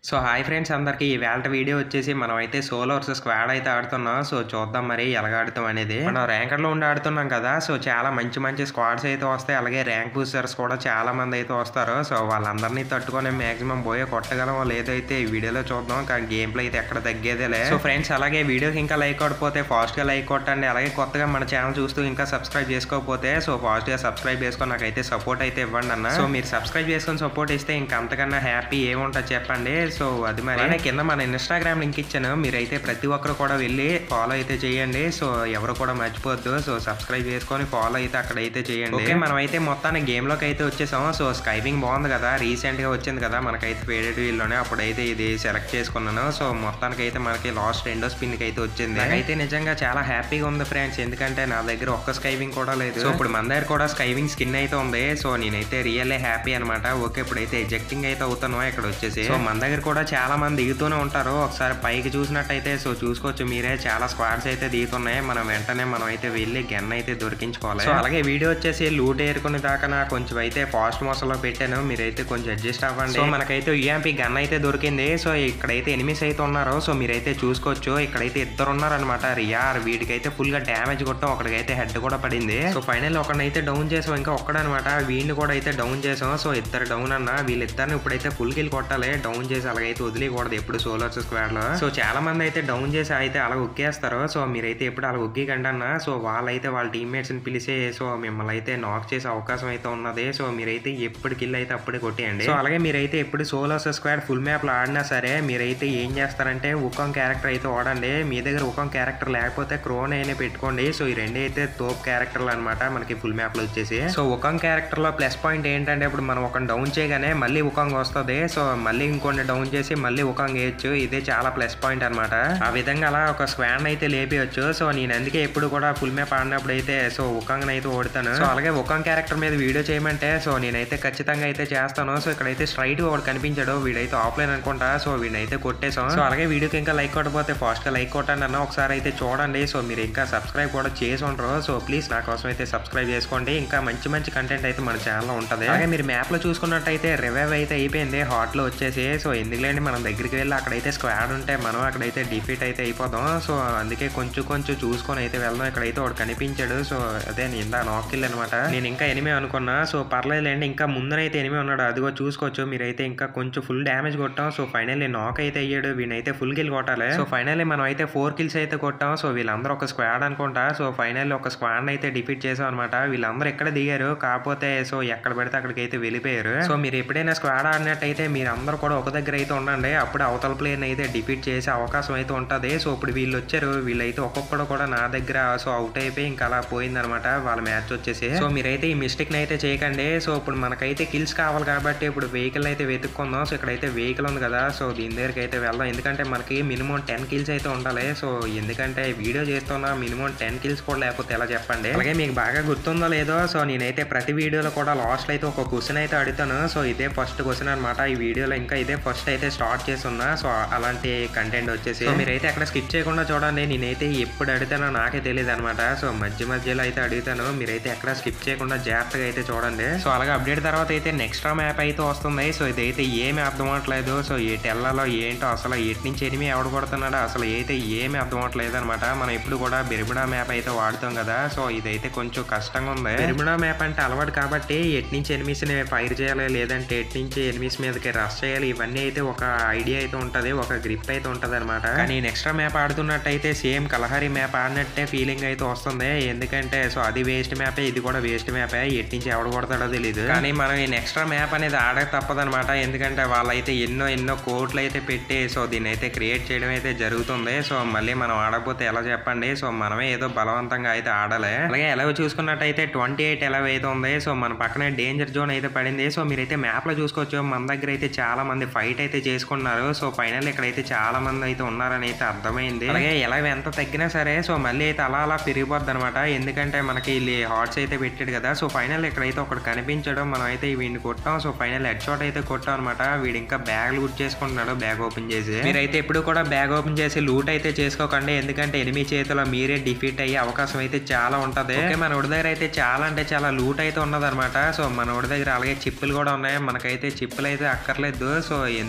so hi friends అందరికి ఈ వేళ వీడియో వచ్చేసి మనం అయితే సోలో వర్సెస్ స్క్వాడ్ అయితే ఆడుతున్నాం సో చూద్దాం మరి ఎలాగ ఆడుతాం అనేది మనం ర్యాంకర్ లో ఉండి ఆడుతున్నాం కదా సో చాలా మంచి మంచి స్క్వాడ్స్ అయితే వస్తాయి అలాగే ర్యాంక్ బూస్టర్స్ కూడా చాలా మంది అయితే వస్తారు సో వాళ్ళందరినీ తట్టుకొని మాక్సిమం పోయే కొట్టగలం లేదైతే ఈ వీడియోలో చూద్దాం కానీ గేమ్ ప్లే అయితే ఎక్కడ తగ్గేదేలే సో ఫ్రెండ్స్ అలాగే వీడియోకి ఇంకా లైక్ కొట్టకపోతే ఫాస్ట్ గా లైక్ కొట్టండి అలాగే కొత్తగా మన ఛానల్ చూస్తూ ఇంకా సబ్స్క్రైబ్ చేసుకోకపోతే సో ఫాస్ట్ గా సబ్స్క్రైబ్ చేసుకొని నాకైతే సపోర్ట్ అయితే ఇవ్వండి అన్న సో మీరు సబ్స్క్రైబ్ చేసుకొని సపోర్ట్ ఇస్తే ఇంకా అంతకన్నా హ్యాపీ ఏముంటుంది చెప్పండి సో అది మరి అలానే కింద మన ఇన్స్టాగ్రామ్ లింక్ ఇచ్చాను మీరైతే ప్రతి ఒక్కరు కూడా వెళ్ళి ఫాలో అయితే చేయండి సో ఎవరు కూడా మర్చిపోవద్దు సో సబ్స్క్రైబ్ చేసుకొని ఫాలో అయితే అక్కడ అయితే చేయండి ఓకే మనం అయితే మొత్తాన్ని గేమ్ లోకి అయితే వచ్చేసాం సో స్కైపింగ్ బాగుంది కదా రీసెంట్ గా వచ్చింది కదా మనకైతే ఫేడెడ్ వీల్ లోనే అప్పుడైతే ఇది సెలెక్ట్ చేసుకున్నాను సో మొత్తానికి అయితే మనకి లాస్ట్ రెండో స్పిన్ కి అయితే వచ్చింది అయితే నిజంగా చాలా హ్యాపీగా ఉంది ఫ్రెండ్స్ ఎందుకంటే నా దగ్గర ఒక్క స్కైవింగ్ కూడా లేదు సో ఇప్పుడు మన దగ్గర కూడా స్కైవింగ్ స్కిన్ అయితే ఉంది సో నేనైతే రియల్లీ హ్యాపీ అనమాట ఓకే ఇప్పుడైతే ఎజెక్టింగ్ అయితే అవుతాను ఇక్కడ వచ్చేసి సో మన దగ్గర కూడా చాలా మంది దిగుతూనే ఉంటారు ఒకసారి పైకి చూసినట్టయితే సో చూసుకోవచ్చు మీరే చాలా స్క్వాడ్స్ అయితే దిగుతున్నాయి మనం వెంటనే మనం అయితే వెళ్ళి గన్ అయితే దొరికించుకోవాలి సో అలాగే వీడియో వచ్చేసి లూట్ ఏరుకునే దాకా నా కొంచెం అయితే ఫాస్ట్ మోసంలో పెట్టాను మీరైతే కొంచెం అడ్జస్ట్ అవ్వండి సో మనకైతే యూఎంపీ గన్ అయితే దొరికింది సో ఇక్కడైతే ఎనిమిస్ అయితే ఉన్నారు సో మీరైతే చూసుకోవచ్చు ఇక్కడైతే ఇద్దరు ఉన్నారనమాట రియార్ వీడికైతే ఫుల్ గా డ్యామేజ్ కొట్టాం ఒకడికైతే హెడ్ కూడా పడింది సో ఫైనల్ ఒకడైతే డౌన్ చేసాం ఇంకా ఒక్కడనమాట వీడిని కూడా అయితే డౌన్ చేసాం సో ఇద్దరు డౌన్ అన్న వీళ్ళిద్దరిని ఇప్పుడైతే ఫుల్ కిల్ కొట్టాలి డౌన్ చేసి అలాగైతే వదిలేయకూడదు ఎప్పుడు సోలోస్ స్క్వాడ్ లో సో చాలా మంది అయితే డౌన్ చేసి అయితే అలా ఉక్కేస్తారు సో మీరైతే ఎప్పుడు అలా ఉక్కికండి అన్న సో వాళ్ళైతే వాళ్ళ టీమ్మేట్స్ ని పిలిచి సో మిమ్మల్ని అయితే నాక్ చేసే అవకాశం అయితే ఉన్నది సో మీరైతే ఎప్పుడు కిల్ అయితే అప్పుడే కొట్టేయండి సో అలాగే మీరైతే ఎప్పుడు సోలోస్ స్క్వాడ్ ఫుల్ మ్యాప్ లో ఆడినా సరే మీరైతే ఏం చేస్తారంటే ఉకం క్యారెక్టర్ అయితే వాడండి మీ దగ్గర ఉకం క్యారెక్టర్ లేకపోతే క్రోన్ అయినా పెట్టుకోండి సో ఈ రెండు అయితే తోప్ క్యారెక్టర్లు అనమాట మనకి ఫుల్ మ్యాప్ లో వచ్చేసి సో ఉకం క్యారెక్టర్ లో ప్లస్ పాయింట్ ఏంటంటే ఇప్పుడు మనం ఒక డౌన్ చేయగానే మళ్ళీ ఉకంగ్ వస్తుంది సో మళ్ళీ ఇంకొన్ని డౌన్ చేసి మళ్ళీ ఉకంగ్ వేయచ్చు ఇదే చాలా ప్లస్ పాయింట్ అనమాట ఆ విధంగా అలా ఒక స్వాన్ అయితే లేపేయచ్చు సో నేను అందుకే ఎప్పుడు కూడా ఫుల్ మ్యాప్ ఆడినప్పుడు అయితే సో ఉకంగ్ అయితే ఓడతాను సో అలాగే ఉకంగ్ క్యారెక్టర్ మీద వీడియో చేయమంటే సో నేనైతే ఖచ్చితంగా అయితే చేస్తాను సో ఇక్కడైతే స్ట్రైట్ వాడు కనిపించాడు వీడైతే ఆఫ్లైన్ అనుకుంటా సో వీడైతే కొట్టేసాం సో అలాగే వీడియోకి ఇంకా లైక్ కొట్టకపోతే ఫాస్ట్ గా లైక్ కొట్టండి అన్న ఒకసారి అయితే చూడండి సో మీరు ఇంకా సబ్స్క్రైబ్ కూడా చేసి ఉండరు సో ప్లీజ్ నా కోసం అయితే సబ్స్క్రైబ్ చేసుకోండి ఇంకా మంచి మంచి కంటెంట్ అయితే మన ఛానల్లో ఉంటుంది అలాగే మీరు మ్యాప్ లో చూసుకున్నట్టయితే రివైవ్ అయితే అయిపోయింది హాట్ లో వచ్చేసి సో ఎందుకులేండి మనం దగ్గరికి వెళ్ళి అక్కడైతే స్క్వాడ్ ఉంటే మనం అక్కడైతే డిఫీట్ అయితే అయిపోదాం సో అందుకే కొంచెం కొంచెం చూసుకొని అయితే వెళ్దాం ఇక్కడైతే వాడు కనిపించాడు సో అదే నేను ఇందా నాకిల్ అనమాట నేను ఇంకా ఎనిమే అనుకున్నా సో పర్లేదులేండి ఇంకా ముందరైతే ఎనిమే ఉన్నాడు అదిగో చూసుకోవచ్చు మీరైతే ఇంకా కొంచెం ఫుల్ డ్యామేజ్ కొట్టాం సో ఫైనల్లీ నాక్ అయితే అయ్యాడు వీనైతే ఫుల్ కిల్ కొట్టాలి సో ఫైనల్లీ మనం అయితే ఫోర్ కిల్స్ అయితే కొట్టాం సో వీళ్ళందరూ ఒక స్క్వాడ్ అనుకుంటా సో ఫైనల్లీ ఒక స్క్వాడ్ అయితే డిఫీట్ చేసాం అనమాట వీళ్ళందరూ ఎక్కడ దిగారు కాకపోతే సో ఎక్కడ పెడితే అక్కడికి అయితే వెళ్ళిపోయారు సో మీరు ఎప్పుడైనా స్క్వాడ్ ఆడినట్టయితే మీరు అందరూ కూడా ఒక దగ్గర అయితే ఉండండి అప్పుడు అవతల ప్లేయర్ అయితే డిఫీట్ చేసే అవకాశం అయితే ఉంటది సో ఇప్పుడు వీళ్ళు వచ్చారు వీళ్ళైతే ఒక్కొక్కడు కూడా నా దగ్గర సో అవుట్ అయిపోయి ఇంకా అలా పోయిందనమాట వాళ్ళ మ్యాచ్ వచ్చేసి సో మీరైతే ఈ మిస్టేక్ అయితే చేయకండి సో ఇప్పుడు మనకైతే కిల్స్ కావాలి కాబట్టి ఇప్పుడు వెహికల్ అయితే వెతుక్కుందాం సో ఇక్కడైతే వెహికల్ ఉంది కదా సో దీని దగ్గరికి అయితే వెళ్దాం ఎందుకంటే మనకి మినిమం టెన్ కిల్స్ అయితే ఉండాలి సో ఎందుకంటే వీడియో చేస్తున్నా మినిమం టెన్ కిల్స్ కూడా లేకపోతే ఎలా చెప్పండి అలాగే మీకు బాగా గుర్తుందో లేదో సో నేనైతే ప్రతి వీడియోలో కూడా లాస్ట్ అయితే ఒక క్వశ్చన్ అయితే అడుగుతాను సో ఇదే ఫస్ట్ క్వశ్చన్ అనమాట ఈ వీడియోలో ఇంకా ఇదే ఫస్ట్ అయితే స్టార్ట్ చేస్తున్నా సో అలాంటి కంటెంట్ వచ్చేసి సో మీరైతే అక్కడ స్కిప్ చేయకుండా చూడండి నేనైతే ఎప్పుడు అడుగుతానో నాకే తెలియదు అనమాట సో మధ్య మధ్యలో అయితే అడుగుతాను మీరైతే ఎక్కడ స్కిప్ చేయకుండా జాగ్రత్తగా అయితే చూడండి సో అలాగే అప్డేట్ తర్వాత అయితే నెక్స్ట్ మ్యాప్ అయితే వస్తుంది సో ఇదైతే ఏమి అర్థం అవట్లేదు సో ఎటు వెళ్ళాలో ఏంటో అసలు ఎటు నుంచి ఎనిమి ఎవడు కొడుతున్నాడో అసలు అయితే ఏమి అర్థం అవట్లేదు అనమాట మనం ఇప్పుడు కూడా బెరిబుడా మ్యాప్ అయితే వాడుతాం కదా సో ఇదైతే కొంచెం కష్టంగా ఉంది బెరిబుడా మ్యాప్ అంటే అలవాటు కాబట్టి ఎటు నుంచి ఎనిమిస్ ని ఫైర్ చేయాలి లేదంటే ఎటు నుంచి ఎనిమిస్ మీదకి రష్ చేయాలి ఇవన్నీ అయితే ఒక ఐడియా అయితే ఉంటది ఒక గ్రిప్ అయితే ఉంటది అనమాట కానీ నెక్స్ట్ మ్యాప్ ఆడుతున్నట్టయితే సేమ్ కలహరి మ్యాప్ ఆడినట్టే ఫీలింగ్ అయితే వస్తుంది ఎందుకంటే సో అది వేస్ట్ మ్యాపే ఇది కూడా వేస్ట్ మ్యాపే ఎటు నుంచి ఎవడు కొడతాడో తెలియదు కానీ మనం ఈ నెక్స్ట్ మ్యాప్ అనేది ఆడక తప్పదనమాట ఎందుకంటే వాళ్ళైతే ఎన్నో ఎన్నో కోట్లు అయితే పెట్టి సో దీన్ని అయితే క్రియేట్ చేయడం అయితే జరుగుతుంది సో మళ్ళీ మనం ఆడకపోతే ఎలా చెప్పండి సో మనమే ఏదో బలవంతంగా అయితే ఆడాలి అలాగే ఎలా చూసుకున్నట్టయితే ట్వంటీ ఎయిట్ ఎలా అయితే ఉంది సో మన పక్కనే డేంజర్ జోన్ అయితే పడింది సో మీరైతే మ్యాప్ లో చూసుకోవచ్చు మన దగ్గర అయితే చాలా మంది ఫైట్ అయితే చేసుకున్నారు సో ఫైనల్ ఇక్కడైతే చాలా మంది అయితే ఉన్నారని అయితే అర్థమైంది అలాగే ఎలా ఎంత తగ్గినా సరే సో మళ్ళీ అయితే అలా అలా పెరిగిపోద్ది అనమాట ఎందుకంటే మనకి హార్ట్స్ అయితే పెట్టాడు కదా సో ఫైనల్ ఇక్కడైతే ఒకటి కనిపించడం మనం అయితే వీడిని కొట్టాం సో ఫైనల్ హెడ్ షాట్ అయితే కొట్టాం అనమాట వీడు ఇంకా బ్యాగ్ లూట్ చేసుకుంటున్నాడు బ్యాగ్ ఓపెన్ చేసి మీరైతే ఎప్పుడు కూడా బ్యాగ్ ఓపెన్ చేసి లూట్ అయితే చేసుకోకండి ఎందుకంటే ఎనిమి చేతిలో మీరే డిఫీట్ అయ్యే అవకాశం అయితే చాలా ఉంటది ఓకే మన ఉడి దగ్గర అయితే చాలా అంటే చాలా లూట్ అయితే ఉన్నదన్నమాట సో మన ఉడి దగ్గర అలాగే చిప్పులు కూడా ఉన్నాయి మనకైతే చిప్పులు అయితే అక్కర్లేదు సో ఎందుకంటే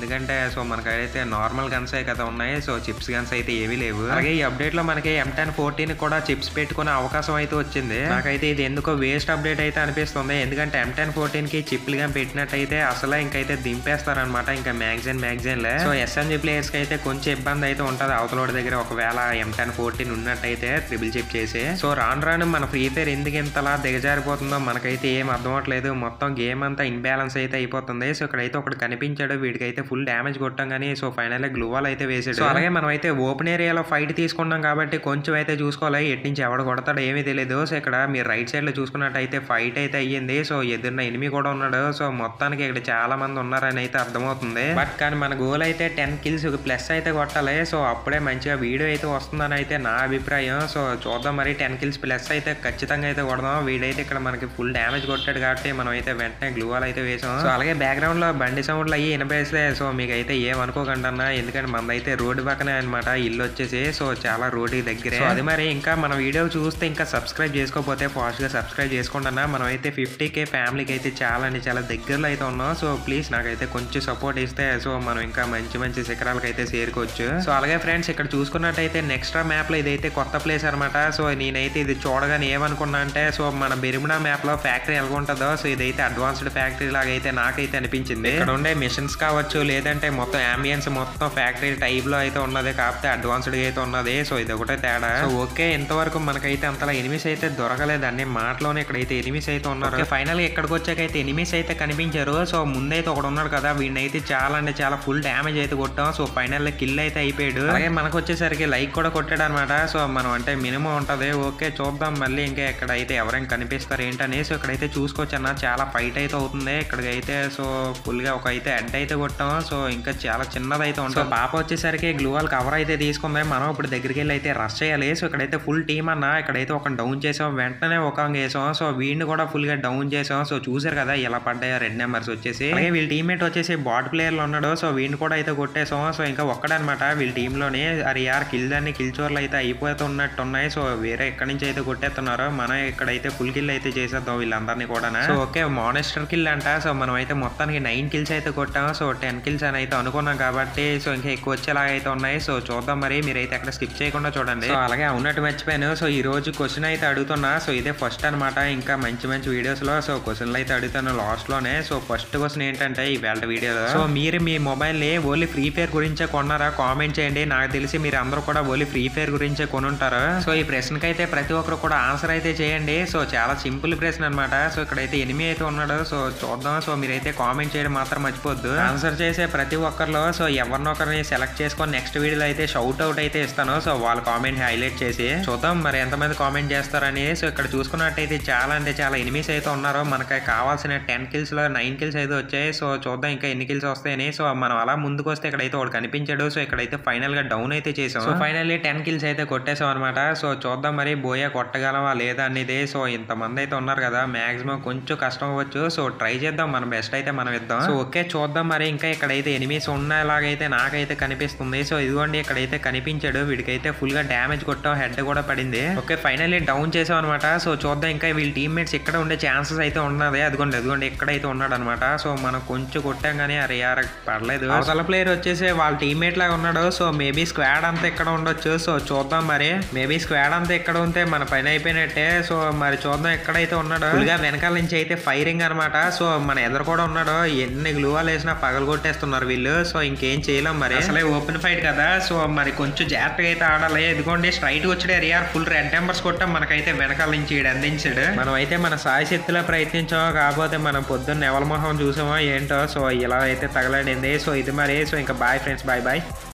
ఎందుకంటే సో మనకైతే నార్మల్ గన్స్ కదా ఉన్నాయి సో చిప్స్ గన్స్ అయితే ఏవి లేవు అలాగే ఈ అప్డేట్ లో మనకి ఎం టెన్ ఫోర్టీన్ కూడా చిప్స్ పెట్టుకునే అవకాశం అయితే వచ్చింది నాకైతే ఇది ఎందుకో వేస్ట్ అప్డేట్ అయితే అనిపిస్తుంది ఎందుకంటే ఎం టెన్ ఫోర్టీన్ కి చిప్లు గా పెట్టినట్టయితే అసలే ఇంకైతే దింపేస్తారనమాట ఇంకా మ్యాగజైన్ మ్యాగజైన్ లే సో ఎస్ఎంజీ ప్లేయర్స్ కి అయితే కొంచెం ఇబ్బంది అయితే ఉంటది అవతలోడి దగ్గర ఒకవేళ ఎం టెన్ ఫోర్టీన్ ఉన్నట్టయితే ట్రిపుల్ చిప్ చేసి సో రాను రాను మన ఫ్రీ ఫైర్ ఎందుకు ఇంతలా దిగజారిపోతుందో మనకైతే ఏం అర్థం అవ్వట్లేదు మొత్తం గేమ్ అంతా ఇన్బ్యాలెన్స్ అయితే అయిపోతుంది సో ఇక్కడైతే ఒకటి కనిపించాడు వీడికైతే ఫుల్ డ్యామేజ్ కొట్టాం కానీ సో ఫైనల్ గ్లూవాల్ అయితే వేసాడు సో అలాగే మనం అయితే ఓపెన్ ఏరియాలో ఫైట్ తీసుకున్నాం కాబట్టి కొంచెం అయితే చూసుకోవాలి ఎటు నుంచి ఎవడు కొడతాడో ఏమీ తెలియదు సో ఇక్కడ మీరు రైట్ సైడ్ లో చూసుకున్నట్టయితే ఫైట్ అయితే అయ్యింది సో ఎదురున్న ఎనిమి కూడా ఉన్నాడు సో మొత్తానికి ఇక్కడ చాలా మంది ఉన్నారని అయితే అర్థమవుతుంది బట్ కానీ మన గోల్ అయితే టెన్ కిల్స్ ప్లస్ అయితే కొట్టాలి సో అప్పుడే మంచిగా వీడియో అయితే వస్తుందని అయితే నా అభిప్రాయం సో చూద్దాం మరి టెన్ కిల్స్ ప్లస్ అయితే ఖచ్చితంగా అయితే కొడదాం వీడైతే ఇక్కడ మనకి ఫుల్ డ్యామేజ్ కొట్టాడు కాబట్టి మనం అయితే వెంటనే గ్లూవాల్ అయితే వేసాం సో అలాగే బ్యాక్గ్రౌండ్ లో బండి సౌండ్లు అయ్యి వినపేస్తే సో మీకు అయితే ఏమనుకోకండి అన్న ఎందుకంటే మనదైతే రోడ్డు పక్కనే అనమాట ఇల్లు వచ్చేసి సో చాలా రోడ్డు దగ్గరే సో అది మరి ఇంకా మన వీడియో చూస్తే ఇంకా సబ్స్క్రైబ్ చేసుకోకపోతే ఫాస్ట్ గా సబ్స్క్రైబ్ చేసుకోండి అన్న మనం అయితే ఫిఫ్టీ కే ఫ్యామిలీకి అయితే చాలా అంటే చాలా దగ్గరలో అయితే ఉన్నాం సో ప్లీజ్ నాకైతే కొంచెం సపోర్ట్ ఇస్తే సో మనం ఇంకా మంచి మంచి శిఖరాలకు అయితే చేరుకోవచ్చు సో అలాగే ఫ్రెండ్స్ ఇక్కడ చూసుకున్నట్టయితే నెక్స్ట్ మ్యాప్ లో ఇదైతే కొత్త ప్లేస్ అనమాట సో నేనైతే ఇది చూడగానే ఏమనుకున్నా అంటే సో మన బెరిమినా మ్యాప్ లో ఫ్యాక్టరీ ఎలా ఉంటుందో సో ఇదైతే అడ్వాన్స్డ్ ఫ్యాక్టరీ లాగా అయితే నాకైతే అనిపించింది ఇక్కడ ఉండే మిషన్స్ కావచ్చు లేదంటే మొత్తం అంబియన్స్ మొత్తం ఫ్యాక్టరీ టైప్ లో అయితే ఉన్నది కాకపోతే అడ్వాన్స్డ్ అయితే ఉన్నది సో ఇది ఒకటే తేడా సో ఓకే ఇంతవరకు మనకైతే అంతలా ఎనిమిస్ అయితే దొరకలేదు అన్ని మాటలోనే ఇక్కడైతే ఎనిమిస్ అయితే ఉన్నారు ఫైనల్ ఇక్కడికి వచ్చాకైతే ఎనిమిస్ అయితే కనిపించారు సో ముందైతే ఒకడు ఉన్నాడు కదా వీడిని అయితే చాలా అంటే చాలా ఫుల్ డ్యామేజ్ అయితే కొట్టాం సో ఫైనల్ కిల్ అయితే అయిపోయాడు అలాగే మనకు వచ్చేసరికి లైక్ కూడా కొట్టాడు అనమాట సో మనం అంటే మినిమం ఉంటది ఓకే చూద్దాం మళ్ళీ ఇంకా ఇక్కడ అయితే ఎవరైనా కనిపిస్తారు ఏంటని సో ఇక్కడైతే చూసుకోవచ్చు అన్న చాలా ఫైట్ అయితే అవుతుంది ఇక్కడికైతే సో ఫుల్ గా ఒక అయితే హెడ్ అయితే కొట్టాం సో ఇంకా చాలా చిన్నది అయితే ఉంటుంది సో పాప వచ్చేసరికి గ్లూవల్ కవర్ అయితే తీసుకుంది మనం ఇప్పుడు దగ్గరికి వెళ్ళి అయితే రష్ చేయాలి సో ఇక్కడైతే ఫుల్ టీమ్ అన్న ఇక్కడైతే ఒక డౌన్ చేసాం వెంటనే ఒక వేసాం సో వీడిని కూడా ఫుల్ గా డౌన్ చేసాం సో చూసారు కదా ఎలా పడ్డాయో రెడ్ నెంబర్స్ వచ్చేసి అలాగే వీళ్ళ టీమ్మేట్ వచ్చేసి బాట్ ప్లేయర్ లో ఉన్నాడు సో వీడిని కూడా అయితే కొట్టేసాం సో ఇంకా ఒక్కడనమాట వీళ్ళ టీమ్ లోని అరే యార్ కిల్ దాన్ని కిల్ చోర్లు అయితే అయిపోతున్నట్టు ఉన్నాయి సో వేరే ఎక్కడి నుంచి అయితే కొట్టేస్తున్నారు మనం ఇక్కడైతే ఫుల్ కిల్ అయితే చేసేద్దాం వీళ్ళందరినీ కూడా సో ఓకే మానిస్టర్ కిల్ అంట సో మనం అయితే మొత్తానికి నైన్ కిల్స్ అయితే కొట్టాం సో టెన్ కిల్స్ అని అయితే అనుకున్నాం కాబట్టి సో ఇంకా ఎక్కువ వచ్చేలాగా అయితే ఉన్నాయి సో చూద్దాం మరి మీరైతే అక్కడ స్కిప్ చేయకుండా చూడండి సో అలాగే ఉన్నట్టు మర్చిపోయాను సో ఈ రోజు క్వశ్చన్ అయితే అడుగుతున్నా సో ఇదే ఫస్ట్ అన్నమాట ఇంకా మంచి మంచి వీడియోస్ లో సో క్వశ్చన్లు అయితే అడుగుతాను లాస్ట్ లోనే సో ఫస్ట్ క్వశ్చన్ ఏంటంటే ఈ వేళ వీడియోలో సో మీరు మీ మొబైల్ ని ఓన్లీ ఫ్రీ ఫైర్ గురించే కొన్నారా కామెంట్ చేయండి నాకు తెలిసి మీరు అందరూ కూడా ఓన్లీ ఫ్రీ ఫైర్ గురించే కొనుంటారు సో ఈ ప్రశ్నకి అయితే ప్రతి ఒక్కరు కూడా ఆన్సర్ అయితే చేయండి సో చాలా సింపుల్ ప్రశ్న అనమాట సో ఇక్కడైతే ఎనిమి అయితే ఉన్నాడు సో చూద్దాం సో మీరైతే కామెంట్ చేయడం మాత్రం మర్చిపోద్దు ఆన్సర్ చేసే ప్రతి ఒక్కరిలో సో ఎవరినొకరిని సెలెక్ట్ చేసుకొని నెక్స్ట్ వీడియోలో అయితే షౌట్ అవుట్ అయితే ఇస్తాను సో వాళ్ళ కామెంట్ హైలైట్ చేసి చూద్దాం మరి ఎంతమంది కామెంట్ చేస్తారని సో ఇక్కడ చూసుకున్నట్టయితే చాలా అంటే చాలా ఎనిమిస్ అయితే ఉన్నారు మనకి కావాల్సిన టెన్ కిల్స్ లో నైన్ కిల్స్ అయితే వచ్చాయి సో చూద్దాం ఇంకా ఎన్ని కిల్స్ వస్తాయని సో మనం అలా ముందుకు వస్తే ఇక్కడైతే ఒకటి కనిపించాడు సో ఇక్కడైతే ఫైనల్ గా డౌన్ అయితే చేసాం సో ఫైనల్లీ టెన్ కిల్స్ అయితే కొట్టేసాం అనమాట సో చూద్దాం మరి బోయా కొట్టగలమా లేదా అనేది సో ఇంతమంది అయితే ఉన్నారు కదా మాక్సిమం కొంచెం కష్టం అవ్వచ్చు సో ట్రై చేద్దాం మన బెస్ట్ అయితే మనం ఇద్దాం సో ఓకే చూద్దాం మరి ఇంకా ఇక్కడైతే ఎనిమిస్ ఉన్నలాగైతే నాకైతే కనిపిస్తుంది సో ఇదిగోండి ఇక్కడైతే కనిపించాడు వీడికైతే ఫుల్ గా డ్యామేజ్ కొట్టాం హెడ్ కూడా పడింది ఓకే ఫైనల్లీ డౌన్ చేసాం అనమాట సో చూద్దాం ఇంకా వీళ్ళ టీమ్మేట్స్ ఇక్కడ ఉండే ఛాన్సెస్ అయితే ఉన్నది అదిగోండి అదిగోండి ఇక్కడైతే ఉన్నాడు అనమాట సో మనం కొంచెం కొట్టాం కానీ అరే యార్ పడలేదు అవతల ప్లేయర్ వచ్చేసి వాళ్ళ టీమ్మేట్ లాగా ఉన్నాడు సో మేబీ స్క్వాడ్ అంతా ఇక్కడ ఉండొచ్చు సో చూద్దాం మరి మేబీ స్క్వాడ్ అంతా ఇక్కడ ఉంటే మన పని అయిపోయినట్టే సో మరి చూద్దాం ఎక్కడైతే ఉన్నాడు ఫుల్గా వెనకాల నుంచి అయితే ఫైరింగ్ అనమాట సో మన ఎదురు కూడా ఉన్నాడు ఎన్ని గ్లూవాలు వేసినా పగలు కొట్టేస్తున్నారు వీళ్ళు సో ఇంకేం చేయలేం మరి అసలే ఓపెన్ ఫైట్ కదా సో మరి కొంచెం జాగ్రత్తగా అయితే ఆడాలి ఇదిగోండి స్ట్రైట్ వచ్చాడు రియార్ ఫుల్ రెడ్ టెంపర్స్ కొట్టాం మనకైతే వెనకాల నుంచి ఈడు అందించాడు మనం అయితే మన సాయి శక్తిలో ప్రయత్నించాం కాకపోతే మనం పొద్దున్న నెవల మొహం చూసామో ఏంటో సో ఇలా అయితే తగలడింది సో ఇది మరి సో ఇంకా బాయ్ ఫ్రెండ్స్ బాయ్ బాయ్